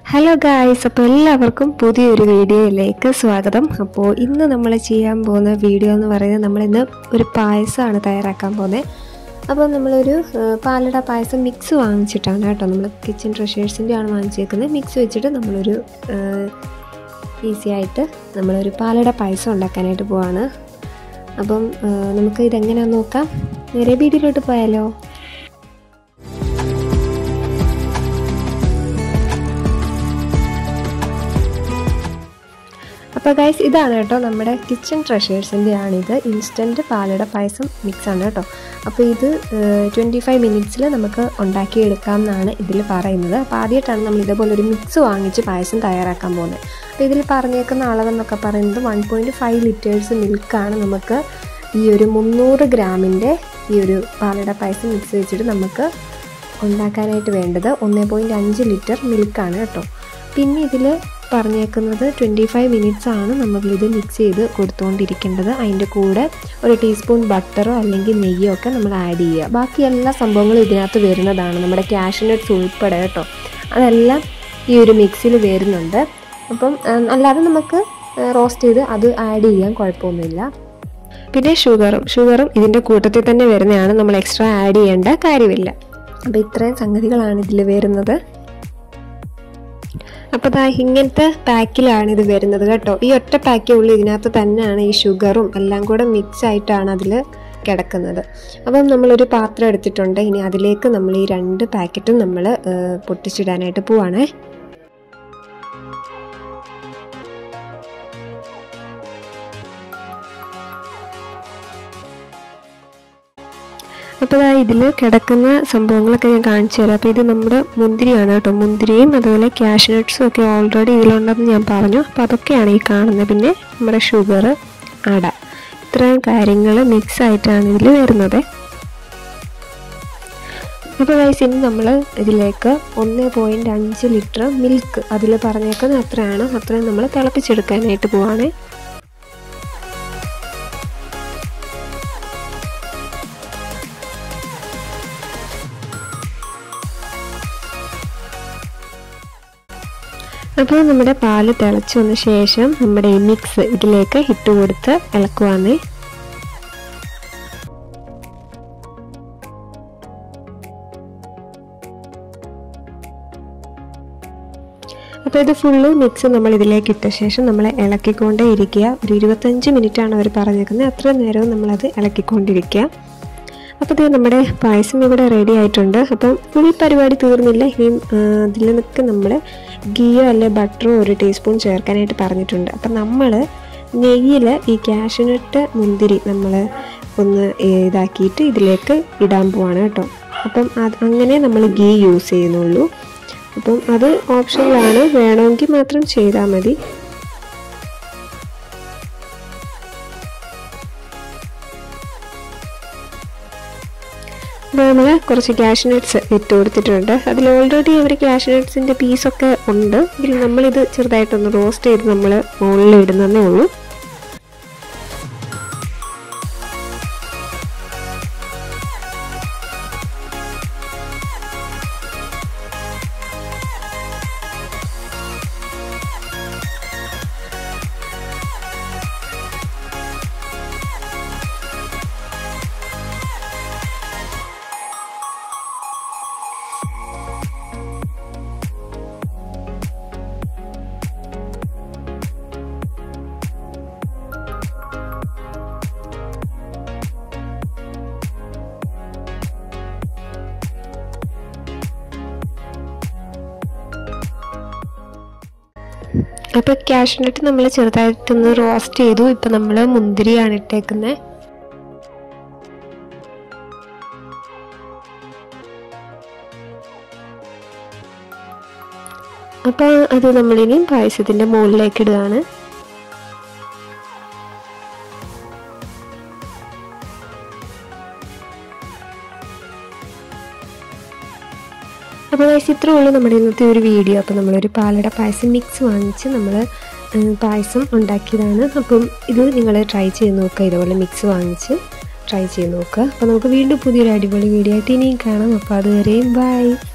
hello guys അപ്പോൾ എല്ലാവർക്കും പുതിയൊരു വീഡിയോയിലേക്ക് സ്വാഗതം അപ്പോൾ ഇന്ന് നമ്മൾ ചെയ്യാൻ പോകുന്ന വീഡിയോ എന്ന് പറയുന്നത് നമ്മളിന്ന് ഒരു പായസമാണ് തയ്യാറാക്കാൻ പോകുന്നത് അപ്പോൾ നമ്മളൊരു ആ, പാലട പായസം മിക്സ് വാങ്ങിച്ചിട്ടാണ് കേട്ടോ നമ്മൾ കിച്ചൺ ട്രഷേഴ്സിൻ്റെ ആണ് വാങ്ങിച്ചേക്കുന്നത് മിക്സ് വെച്ചിട്ട് നമ്മളൊരു ഈസി ആയിട്ട് നമ്മളൊരു പാലട പായസം ഉണ്ടാക്കാനായിട്ട് പോവാണ് അപ്പം ആ, നമുക്ക് ഇതെങ്ങനെയാണെന്ന് നോക്കാം നേരെ വീഡിയോയിലോട്ട് പോയാലോ അപ്പോൾ ഗൈസ് ഇതാണ് കേട്ടോ നമ്മുടെ കിച്ചൺ ട്രഷേഴ്സിൻ്റെ ആണിത് ഇൻസ്റ്റൻറ്റ് പാലട പായസം മിക്സ് ആണ് കേട്ടോ അപ്പോൾ ഇത് ട്വൻറ്റി ഫൈവ് മിനിറ്റ്സിൽ നമുക്ക് ഉണ്ടാക്കിയെടുക്കാം എന്നാണ് ഇതിൽ പറയുന്നത് അപ്പോൾ ആദ്യമായിട്ടാണ് നമ്മൾ ഇതേപോലെ ഒരു മിക്സ് വാങ്ങിച്ച് പായസം തയ്യാറാക്കാൻ പോകുന്നത് അപ്പോൾ ഇതിൽ പറഞ്ഞേക്കുന്ന അളവെന്നൊക്കെ പറയുന്നത് വൺ പോയിൻറ്റ് ഫൈവ് ലിറ്റേഴ്സ് മിൽക്കാണ് നമുക്ക് ഈ ഒരു മുന്നൂറ് ഗ്രാമിൻ്റെ ഈ ഒരു പാലട പായസം മിക്സ് വെച്ചിട്ട് നമുക്ക് ഉണ്ടാക്കാനായിട്ട് വേണ്ടത് ഒന്ന് പോയിൻറ്റ് അഞ്ച് ലിറ്റർ മിൽക്കാണ് കേട്ടോ പിന്നെ ഇതിൽ പറഞ്ഞേക്കുന്നത് ട്വൻറ്റി ഫൈവ് മിനിറ്റ്സ് ആണ് നമ്മളിത് മിക്സ് ചെയ്ത് കൊടുത്തുകൊണ്ടിരിക്കേണ്ടത് അതിൻ്റെ കൂടെ ഒരു ടീസ്പൂൺ ബട്ടറോ അല്ലെങ്കിൽ നെയ്യോ ഒക്കെ നമ്മൾ ആഡ് ചെയ്യുക ബാക്കി എല്ലാ സംഭവങ്ങളും ഇതിനകത്ത് വരുന്നതാണ് നമ്മുടെ കാഷ്നട്ട്സ് ഉൾപ്പെടെ കേട്ടോ അതെല്ലാം ഈ ഒരു മിക്സിൽ വരുന്നുണ്ട് അപ്പം ആ, അല്ലാതെ നമുക്ക് റോസ്റ്റ് ചെയ്ത് അത് ആഡ് ചെയ്യാൻ കുഴപ്പമൊന്നുമില്ല പിന്നെ ഷുഗറും ഷുഗറും ഇതിൻ്റെ കൂട്ടത്തിൽ തന്നെ വരുന്നതാണ് നമ്മൾ എക്സ്ട്രാ ആഡ് ചെയ്യേണ്ട കാര്യമില്ല അപ്പോൾ ഇത്രയും സംഗതികളാണ് ഇതിൽ വരുന്നത് അപ്പോൾ ദാ ഇങ്ങനത്തെ പാക്കിലാണ് ഇത് വരുന്നത് കേട്ടോ ഈ ഒറ്റ പാക്കേ ഉള്ളൂ ഇതിനകത്ത് തന്നെയാണ് ഈ ഷുഗറും എല്ലാം കൂടെ മിക്സ് ആയിട്ടാണ് അതിൽ കിടക്കുന്നത് അപ്പം നമ്മളൊരു പാത്രം എടുത്തിട്ടുണ്ട് ഇനി അതിലേക്ക് നമ്മൾ ഈ രണ്ട് പാക്കറ്റും നമ്മൾ പൊട്ടിച്ചിടാനായിട്ട് പോവാണേ അപ്പോൾ ഇതിൽ കിടക്കുന്ന സംഭവങ്ങളൊക്കെ ഞാൻ കാണിച്ചു തരാം അപ്പോൾ ഇത് നമ്മുടെ മുന്തിരിയാണ് കേട്ടോ മുന്തിരിയും അതുപോലെ കാഷ്നട്ട്സും ഒക്കെ ഓൾറെഡി ഇതിലുണ്ടെന്ന് ഞാൻ പറഞ്ഞു അപ്പോൾ അതൊക്കെയാണ് ഈ കാണുന്നത് പിന്നെ നമ്മുടെ ഷുഗർ അട ഇത്രയും കാര്യങ്ങൾ മിക്സ് ആയിട്ടാണ് ഇതിൽ വരുന്നത് അപ്പോൾ വയസ്സ് ഇനി നമ്മൾ ഇതിലേക്ക് ഒന്ന് പോയിൻറ്റ് അഞ്ച് ലിറ്റർ മിൽക്ക് അതിൽ പറഞ്ഞേക്കുന്നത് അത്രയാണ് അത്രയും നമ്മൾ തിളപ്പിച്ചെടുക്കാനായിട്ട് പോവാണേ അപ്പോൾ നമ്മുടെ പാല് തിളച്ച് വന്ന ശേഷം നമ്മുടെ ഈ മിക്സ് ഇതിലേക്ക് ഇട്ട് കൊടുത്ത് ഇളക്കുവാന്നേ അപ്പോൾ ഇത് ഫുള്ള് മിക്സ് നമ്മൾ ഇതിലേക്ക് ഇട്ട ശേഷം നമ്മൾ ഇളക്കിക്കൊണ്ടേ ഇരിക്കുക ഒരു ഇരുപത്തഞ്ച് മിനിറ്റാണ് അവർ പറഞ്ഞേക്കുന്നത് അത്ര നേരവും നമ്മളത് ഇളക്കിക്കൊണ്ടിരിക്കുക അപ്പോൾ ഇത് നമ്മുടെ പായസം ഇവിടെ റെഡി ആയിട്ടുണ്ട് അപ്പം ഫുൾ പരിപാടി തീർന്നില്ല ഇനിയും ആ, അതിൽ നിന്നൊക്കെ നമ്മൾ ഗീയോ അല്ലെ ബട്ടറോ ഒരു ടീസ്പൂൺ ചേർക്കാനായിട്ട് പറഞ്ഞിട്ടുണ്ട് അപ്പം നമ്മൾ നെയ്യിൽ ഈ കാഷ്നട്ട് മുന്തിരി നമ്മൾ ഒന്ന് ഇതാക്കിയിട്ട് ഇതിലേക്ക് ഇടാൻ പോവാണ് കേട്ടോ അപ്പം അത് അങ്ങനെ നമ്മൾ ഗീ യൂസ് ചെയ്യുന്നുള്ളൂ അപ്പം അത് ഓപ്ഷനിലാണ് വേണമെങ്കിൽ മാത്രം ചെയ്താൽ മതി അപ്പോൾ നമ്മൾ കുറച്ച് കാഷ്നട്ട്സ് ഇട്ട് കൊടുത്തിട്ടുണ്ട് അതിൽ ഓൾറെഡി അവർ കാഷ്നട്ട്സിൻ്റെ പീസൊക്കെ ഉണ്ട് ഇതിൽ നമ്മളിത് ചെറുതായിട്ടൊന്ന് റോസ്റ്റ് ചെയ്ത് നമ്മൾ മുകളിൽ ഇടുന്നതേ ഉള്ളൂ അപ്പോൾ കാഷ്നട്ട് നമ്മൾ ചെറുതായിട്ടൊന്ന് റോസ്റ്റ് ചെയ്തു ഇപ്പം നമ്മൾ മുന്തിരിയാണ് ഇട്ടേക്കുന്നത് അപ്പോൾ അത് നമ്മളിനി പായസത്തിൻ്റെ മുകളിലേക്ക് ഇടുകയാണ് അപ്പോൾ ഗൈസ് ഇത്രേ ഉള്ളൂ നമ്മുടെ ഇന്നത്തെ ഒരു വീഡിയോ അപ്പോൾ നമ്മളൊരു പാലട പായസം മിക്സ് വാങ്ങിച്ച് നമ്മൾ പായസം ഉണ്ടാക്കിയതാണ് അപ്പം ഇത് നിങ്ങൾ ട്രൈ ചെയ്ത് നോക്കുക ഇതുപോലെ മിക്സ് വാങ്ങിച്ച് ട്രൈ ചെയ്ത് നോക്കുക അപ്പോൾ നമുക്ക് വീണ്ടും പുതിയൊരു അടിപൊളി വീഡിയോ ആയിട്ട് ഇനിയും കാണാം അപ്പോൾ അതുവരെയും ബൈ